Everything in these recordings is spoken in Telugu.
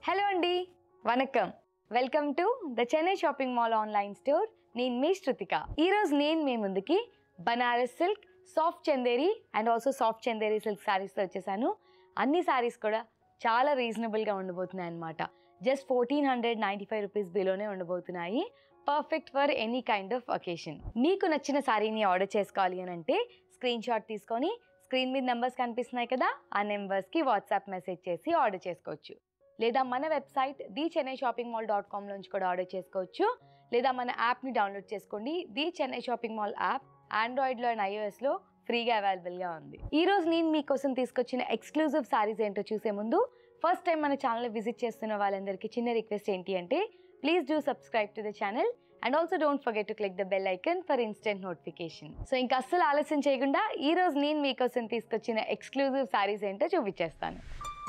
హలో అండి వనక్కం welcome to the Chennai shopping mall online store నేను మీ శృతిక ఈరోజు నేను మీ ముందుకి Banaras silk soft Chanderi and also soft Chanderi silk శారీస్తో వచ్చేసాను అన్ని శారీస్ కూడా చాలా రీజనబుల్గా ఉండబోతున్నాయి అనమాట just fourteen hundred ninety five rupees బిలోనే ఉండబోతున్నాయి perfect for any kind of occasion మీకు నచ్చిన శారీని ఆర్డర్ చేసుకోవాలి అని అంటే స్క్రీన్ షాట్ తీసుకొని స్క్రీన్ మీద నెంబర్స్ కనిపిస్తున్నాయి కదా ఆ నెంబర్స్కి వాట్సాప్ మెసేజ్ చేసి ఆర్డర్ చేసుకోవచ్చు లేదా మన website the Chennai shopping mall dot com నుంచి కూడా ఆర్డర్ చేసుకోవచ్చు లేదా మన యాప్ని డౌన్లోడ్ చేసుకోండి the Chennai shopping mall app ఆండ్రాయిడ్లో అండ్ ఐఓఎస్లో ఫ్రీగా అవైలబుల్గా ఉంది ఈ రోజు నేను మీకోసం తీసుకొచ్చిన ఎక్స్క్లూజివ్ సారీస్ ఏంటో చూసే ముందు ఫస్ట్ టైం మన ఛానల్ విజిట్ చేస్తున్న వాళ్ళందరికీ చిన్న రిక్వెస్ట్ ఏంటి అంటే please do subscribe to the channel and also don't forget to click the bell icon for instant notification so ఇంకా అస్సలు ఆలస్యం చేయకుండా ఈ రోజు నేను మీకోసం తీసుకొచ్చిన ఎక్స్క్లూజివ్ సారీస్ ఏంటో చూపించేస్తాను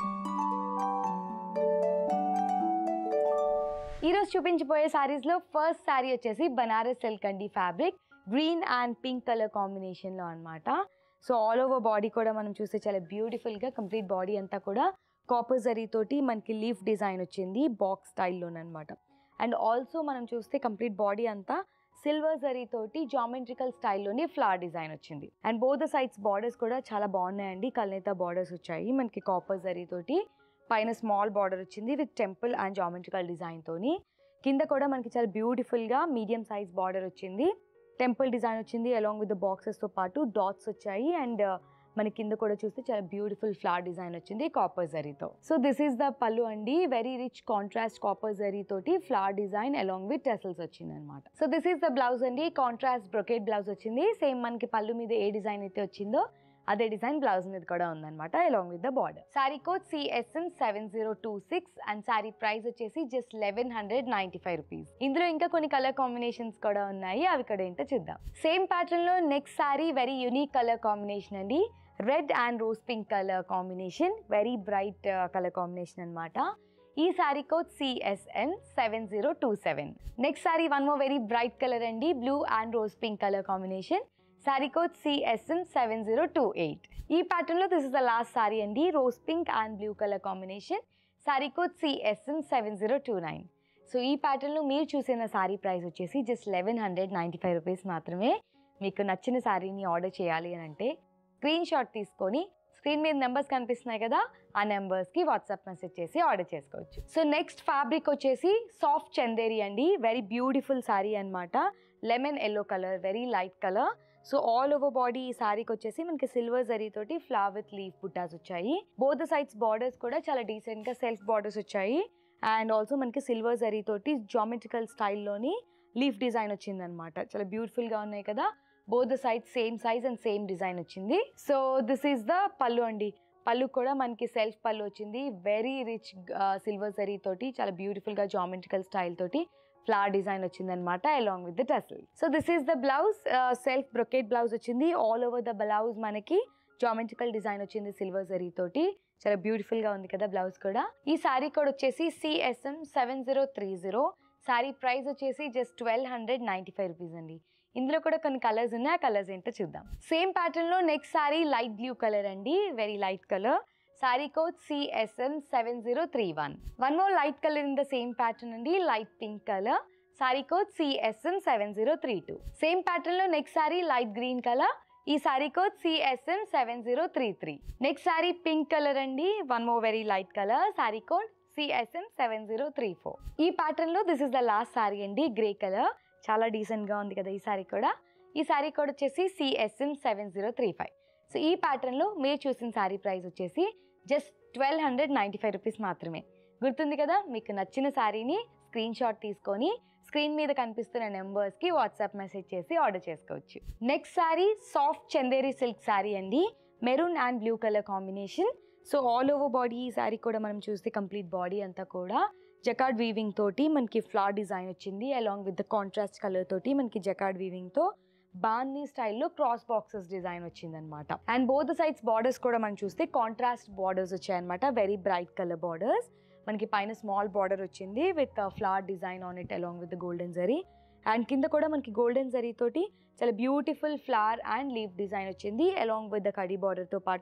ఈరోజు చూపించబోయే శారీస్లో ఫస్ట్ శారీ వచ్చేసి బనారస్ సిల్క్ అండి fabric green and pink colour కాంబినేషన్లో అనమాట సో ఆల్ ఓవర్ బాడీ కూడా మనం చూస్తే చాలా బ్యూటిఫుల్గా కంప్లీట్ బాడీ అంతా కూడా కాపర్ జరీ తోటి మనకి లీఫ్ డిజైన్ వచ్చింది బాక్స్ స్టైల్లోనమాట అండ్ ఆల్సో మనం చూస్తే కంప్లీట్ బాడీ అంతా సిల్వర్ జరీ తోటి జామెట్రికల్ స్టైల్లోని ఫ్లవర్ డిజైన్ వచ్చింది అండ్ బోత్ సైడ్స్ బార్డర్స్ కూడా చాలా బాగున్నాయండి కల్నేత బార్డర్స్ వచ్చాయి మనకి కాపర్ జరీ తోటి పైన స్మాల్ బార్డర్ వచ్చింది with temple and geometrical design తోని కింద కూడా మనకి చాలా బ్యూటిఫుల్గా మీడియం సైజ్ బార్డర్ వచ్చింది టెంపుల్ డిజైన్ వచ్చింది అలాంగ్ విత్ బాక్సెస్తో పాటు డాట్స్ వచ్చాయి అండ్ మన కింద కూడా చూస్తే చాలా బ్యూటిఫుల్ ఫ్లవర్ డిజైన్ వచ్చింది కాపర్ జరీతో so this is the pallu అండి very rich contrast copper zari తోటి flower design along with tassels వచ్చింది అనమాట so this is the blouse అండి కాంట్రాస్ట్ బ్రొకెట్ బ్లౌజ్ వచ్చింది సేమ్ మనకి పళ్ళు మీద ఏ డిజైన్ అయితే వచ్చిందో అదే డిజైన్ బ్లౌజ్ మీద కూడా ఉందన్నమాట along with the border sari code CSN seven zero two six and sari price వచ్చేసి just eleven hundred ninety five rupees ఇందులో ఇంకా కొన్ని కలర్ కాంబినేషన్స్ కూడా ఉన్నాయి అవి కూడా ఏంటో చూద్దాం సేమ్ ప్యాటర్న్ లో next sari very unique colour combination అండి red and rose pink colour combination very bright colour combination అనమాట ఈ sari code CSN seven zero two seven next sari one more very bright colour అండి blue and rose pink colour combination sari code CSN seven zero two eight ఈ ప్యాటర్న్లో this is the last sari అండి rose pink and blue colour combination sari code CSN seven zero two nine so ఈ ప్యాటర్న్లో మీరు చూసిన సారీ ప్రైస్ వచ్చేసి just eleven hundred ninety five rupees మాత్రమే మీకు నచ్చిన సారీని ఆర్డర్ చేయాలి అని అంటే స్క్రీన్ షాట్ తీసుకొని స్క్రీన్ మీద నెంబర్స్ కనిపిస్తున్నాయి కదా ఆ నెంబర్స్కి వాట్సాప్ మెసేజ్ చేసి ఆర్డర్ చేసుకోవచ్చు సో నెక్స్ట్ ఫ్యాబ్రిక్ వచ్చేసి సాఫ్ట్ చందేరి అండి వెరీ బ్యూటిఫుల్ శారీ అనమాట lemon yellow colour very light colour so all over body ఈ శారీకి వచ్చేసి మనకి సిల్వర్ జరీ తోటి ఫ్లవర్ విత్ లీఫ్ బుట్టాస్ వచ్చాయి బోత్ సైడ్స్ బార్డర్స్ కూడా చాలా డీసెంట్గా సెల్ఫ్ బార్డర్స్ వచ్చాయి అండ్ ఆల్సో మనకి సిల్వర్ జరీ తోటి జామెట్రికల్ స్టైల్లోని లీఫ్ డిజైన్ వచ్చిందనమాట చాలా బ్యూటిఫుల్గా ఉన్నాయి కదా both side same size and same design వచ్చింది so this is the pallu అండి పళ్ళు కూడా మనకి సెల్ఫ్ పళ్ళు వచ్చింది వెరీ రిచ్ సిల్వర్ జరీ తోటి చాలా బ్యూటిఫుల్గా జామెట్రికల్ స్టైల్ తోటి ఫ్లవర్ డిజైన్ వచ్చింది అనమాట along with the tassel so this is the blouse self brocade blouse వచ్చింది ఆల్ ఓవర్ ద బ్లౌజ్ మనకి జామెట్రికల్ డిజైన్ వచ్చింది సిల్వర్ జరీ తోటి చాలా బ్యూటిఫుల్ గా ఉంది కదా బ్లౌజ్ కూడా ఈ శారీ కోడ్ వచ్చేసి CSM seven zero three zero sari price వచ్చేసి just twelve hundred ninety five rupees అండి ఇందులో కూడా కొన్ని కలర్స్ ఉన్నాయి ఆ కలర్స్ ఏంటో చూద్దాం సేమ్ ప్యాటర్న్ లో next sari light blue colour అండి very light colour sari code CSM seven zero three one one more light colour in the same pattern అండి light pink colour sari code CSM seven zero three two same pattern లో next sari light green colour ఈ sari code CSM seven zero three three next sari pink colour అండి one more very light colour sari code CSM seven zero three four ఈ ప్యాటర్న్ లో this is the last sari అండి గ్రే కలర్ చాలా డీసెంట్ గా ఉంది కదా ఈ సారీ కూడా ఈ సారీ కోడ్ వచ్చేసి CSM seven zero three five so ఈ ప్యాటర్న్లో మీరు చూసిన శారీ ప్రైస్ వచ్చేసి just twelve hundred ninety five rupees మాత్రమే గుర్తుంది కదా మీకు నచ్చిన శారీని స్క్రీన్ షాట్ తీసుకొని స్క్రీన్ మీద కనిపిస్తున్న నెంబర్స్కి వాట్సాప్ మెసేజ్ చేసి ఆర్డర్ చేసుకోవచ్చు next sari soft Chanderi silk sari అండి maroon and blue colour combination so all over body ఈ శారీ కూడా మనం చూస్తే కంప్లీట్ బాడీ అంతా కూడా జకార్డ్ వీవింగ్ తోటి మనకి ఫ్లవర్ డిజైన్ వచ్చింది along with the contrast colour తోటి మనకి జకార్డ్ వీవింగ్ తో బాందీ స్టైల్లో క్రాస్ బాక్సెస్ డిజైన్ వచ్చిందనమాట అండ్ బోత్ సైడ్స్ బార్డర్స్ కూడా మనం చూస్తే కాంట్రాస్ట్ బార్డర్స్ వచ్చాయన్నమాట వెరీ బ్రైట్ కలర్ బార్డర్స్ మనకి పైన స్మాల్ బార్డర్ వచ్చింది with flower design on it along with golden zari and కింద కూడా మనకి గోల్డెన్ జరీ తోటి చాలా beautiful flower and leaf design వచ్చింది అలాంగ్ విత్ ద కడీ బార్డర్తో పాటు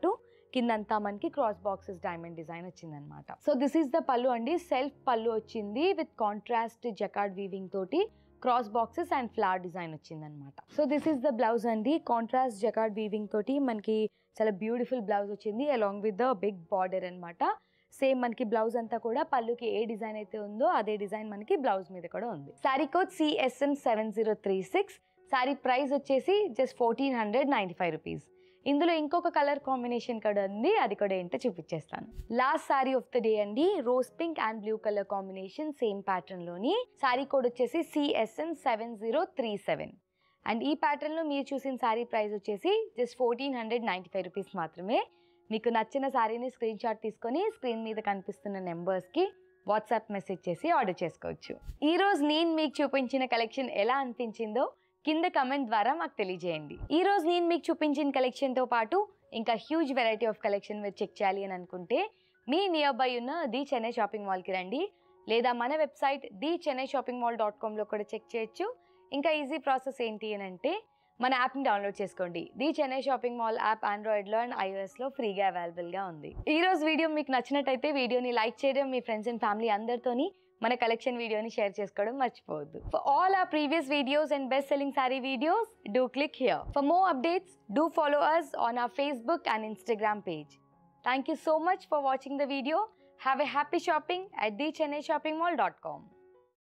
కిందంతా మనకి క్రాస్ బాక్సెస్ డైమండ్ డిజైన్ వచ్చిందనమాట so this is the pallu అండి సెల్ఫ్ పళ్ళు వచ్చింది విత్ కాంట్రాస్ట్ జకార్డ్ వీవింగ్ తోటి cross boxes and flower design వచ్చిందనమాట so this is the blouse అండి కాంట్రాస్ట్ జకార్డ్ వీవింగ్ తోటి మనకి చాలా బ్యూటిఫుల్ బ్లౌజ్ వచ్చింది along with the big border అనమాట సేమ్ మనకి బ్లౌజ్ అంతా కూడా పళ్ళుకి ఏ డిజైన్ అయితే ఉందో అదే డిజైన్ మనకి బ్లౌజ్ మీద కూడా ఉంది sari code CSM seven zero three six sari price వచ్చేసి just fourteen hundred ninety five rupees ఇందులో ఇంకొక కలర్ కాంబినేషన్ కూడా ఉంది అది కూడా ఏంటో చూపించేస్తాను last sari of the day అండి rose pink and blue colour combination same ప్యాటర్న్లోని శారీ కోడ్ వచ్చేసి CSM seven zero three seven and ఈ ప్యాటర్న్లో మీరు చూసిన శారీ ప్రైస్ వచ్చేసి just fourteen hundred ninety five rupees మాత్రమే మీకు నచ్చిన శారీని స్క్రీన్ షాట్ తీసుకొని స్క్రీన్ మీద కనిపిస్తున్న నెంబర్స్కి వాట్సాప్ మెసేజ్ చేసి ఆర్డర్ చేసుకోవచ్చు ఈరోజు నేను మీకు చూపించిన కలెక్షన్ ఎలా అనిపించిందో కింద కమెంట్ ద్వారా మాకు తెలియజేయండి ఈ రోజు నేను మీకు చూపించిన కలెక్షన్తో పాటు ఇంకా హ్యూజ్ వెరైటీ ఆఫ్ కలెక్షన్ మీరు చెక్ చేయాలి అని అనుకుంటే మీ నియర్ బై ఉన్న ది చెన్నై షాపింగ్ మాల్కి రండి లేదా మన website the Chennai shopping mall dot కామ్లో కూడా చెక్ చేయొచ్చు ఇంకా ఈజీ ప్రాసెస్ ఏంటి అని అంటే మన యాప్ని డౌన్లోడ్ చేసుకోండి the Chennai shopping mall app ఆండ్రాయిడ్లో అండ్ ఐఓఎస్లో ఫ్రీగా అవైలబుల్గా ఉంది ఈ రోజు వీడియో మీకు నచ్చినట్టయితే వీడియోని లైక్ చేయడం మీ ఫ్రెండ్స్ అండ్ ఫ్యామిలీ అందరితోని మన కలెక్షన్ వీడియోని షేర్ చేసుకోవడం మర్చిపోవద్దు for all our previous videos and best selling sari videos do click here for more updates do follow us on our Facebook and Instagram page thank you so much for watching the video have a happy shopping at the Chennai shopping mall dot com